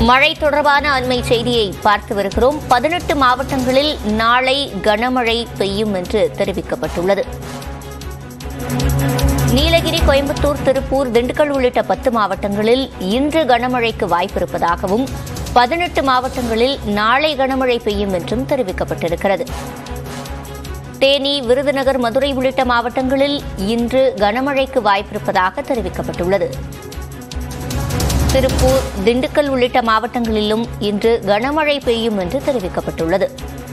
மழை தொடர்பான அண்மை செய்தியை பார்த்து வருகிறோம் பதினெட்டு மாவட்டங்களில் நாளை கனமழை பெய்யும் என்று தெரிவிக்கப்பட்டுள்ளது நீலகிரி கோயம்புத்தூர் திருப்பூர் திண்டுக்கல் உள்ளிட்ட பத்து மாவட்டங்களில் இன்று கனமழைக்கு வாய்ப்பிருப்பதாகவும் பதினெட்டு மாவட்டங்களில் நாளை கனமழை பெய்யும் என்றும் தெரிவிக்கப்பட்டிருக்கிறது தேனி விருதுநகர் மதுரை உள்ளிட்ட மாவட்டங்களில் இன்று கனமழைக்கு வாய்ப்பிருப்பதாக தெரிவிக்கப்பட்டுள்ளது திருப்பூர் திண்டுக்கல் உள்ளிட்ட மாவட்டங்களிலும் இன்று கனமழை பெய்யும் என்று தெரிவிக்கப்பட்டுள்ளது